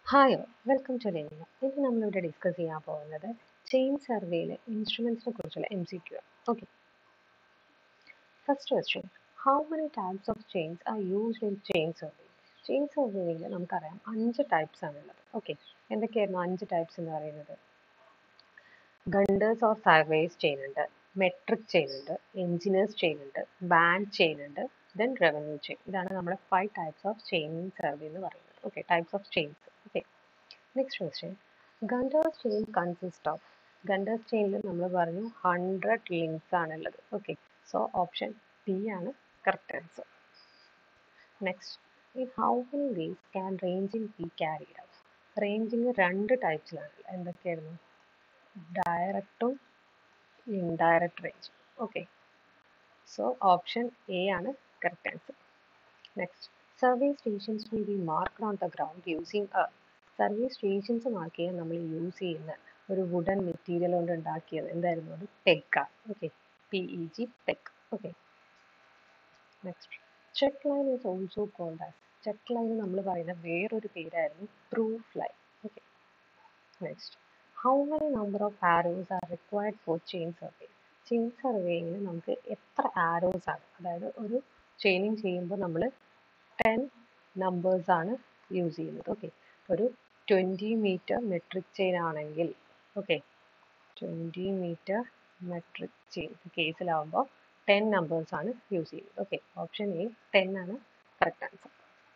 Hi welcome to ലെനിയ ഇന്ന് നമ്മളിവിടെ discuss ചെയ്യാൻ പോകുന്നത് ചെയിൻ സർവേയിലെ ഇൻസ്ട്രുമെൻസിനെ കുറിച്ചുള്ള M C Q okay first question how many types of chains are used in chain survey chain സർവേയിൽ നമുക്കറിയാം അഞ്ച് ടൈപ്സ് ആണുള്ളത് ഓക്കെ എന്തൊക്കെയായിരുന്നു അഞ്ച് ടൈപ്സ് എന്ന് പറയുന്നത് ഗണ്ടേഴ്സ് ഓർ സർവേസ് ചെയിൻ ഉണ്ട് മെട്രിക് ചെയിൻ ഉണ്ട് എഞ്ചിനീയേഴ്സ് ചെയിൻ ഉണ്ട് ബാൻഡ് ചെയിൻ ഉണ്ട് ദെൻ റവന്യൂ ചെയിൻ ഇതാണ് നമ്മുടെ five types of chain survey എന്ന് പറയുന്നത് okay types of chains okay next question Gunter's chain consist of Gunter's ചെയിനിൽ നമ്മൾ പറഞ്ഞു ഹൺഡ്രഡ് ലിങ്ക്സ് ആണുള്ളത് ഓക്കെ സോ ഓപ്ഷൻ ബി ആണ് correct answer next in how many ways can ranging be carried out ranging രണ്ട് ടൈപ്സിലാണ് എന്തൊക്കെയായിരുന്നു ഡയറക്റ്റും indirect range okay so option A ആണ് correct answer next survey stations will be marked on the ground using a survey stations mark ചെയ്യാൻ നമ്മൾ use ചെയ്യുന്ന ഒരു wooden material കൊണ്ട് ഉണ്ടാക്കിയത് എന്തായിരുന്നു അത് പെഗ്ഗാണ് okay P E G peg okay next check line is also called as check line നമ്മൾ പറയുന്ന വേറൊരു പേരായിരുന്നു proof line okay next how many number of arrows are required for chain survey chain സർവേയിൽ നമുക്ക് എത്ര ആരോസ് ആണ് അതായത് ഒരു ചെയിനിങ് ചെയ്യുമ്പോൾ നമ്മൾ ടെൻ നമ്പേഴ്സ് ആണ് യൂസ് ചെയ്യുന്നത് ഓക്കെ ഒരു ട്വൻറ്റി മീറ്റർ മെട്രിക് ചെയിൻ ആണെങ്കിൽ okay twenty metre metric chain കേസിലാവുമ്പോൾ ടെൻ നമ്പേഴ്സ് ആണ് യൂസ് ചെയ്യുന്നത് ഓക്കെ ഓപ്ഷൻ എ ടെൻ ആണ് correct answer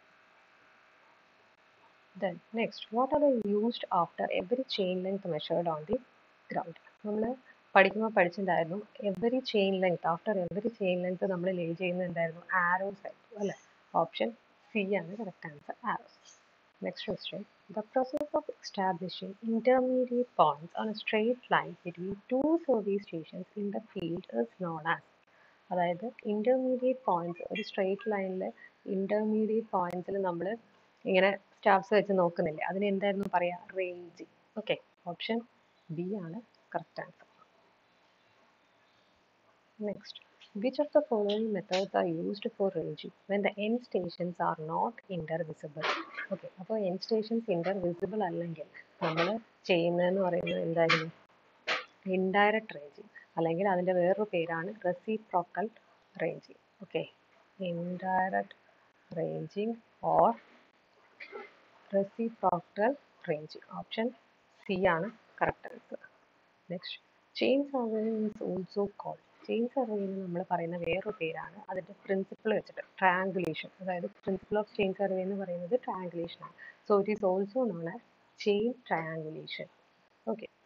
then next what are used after every chain length measured on the ground നമ്മൾ പഠിക്കുമ്പോൾ പഠിച്ചിട്ടുണ്ടായിരുന്നു every chain length after every chain length നമ്മൾ lay ചെയ്യുന്നത് എന്തായിരുന്നു ആരോസ് ആയിരുന്നു അല്ലേ ഓപ്ഷൻ സി ആണ് correct answer arrows next question the process of establishing intermediate points on a straight line between two service stations in the field is known as അതായത് intermediate points ഒരു straight ലൈനിൽ intermediate പോയിന്റ്സിൽ നമ്മൾ ഇങ്ങനെ staffs വെച്ച് നോക്കുന്നില്ലേ അതിന് എന്തായിരുന്നു പറയുക റേഞ്ചിങ് ഓക്കെ ഓപ്ഷൻ ബി ആണ് correct answer Next, which of the following methods are used for ranging when the end stations are not intervisible? Okay, അപ്പോൾ end stations intervisible അല്ലെങ്കിൽ നമ്മൾ ചെയ്യുന്നതെന്ന് പറയുന്നത് എന്തായിരുന്നു ഇൻഡയറക്റ്റ് റേഞ്ചിങ് അല്ലെങ്കിൽ അതിൻ്റെ വേറൊരു പേരാണ് reciprocal ranging okay indirect ranging or reciprocal ranging option C ആണ് correct answer next chain surveying is also called chain സർവേയിൽ നമ്മൾ പറയുന്ന വേറൊരു പേരാണ് അതിൻ്റെ പ്രിൻസിപ്പിൾ വെച്ചിട്ട് ട്രാങ്കുലേഷൻ അതായത് പ്രിൻസിപ്പിൾ ഓഫ് ചെയിൻ സർവേ എന്ന് പറയുന്നത് ട്രാങ്കുലേഷൻ ആണ് so it is also known as chain triangulation okay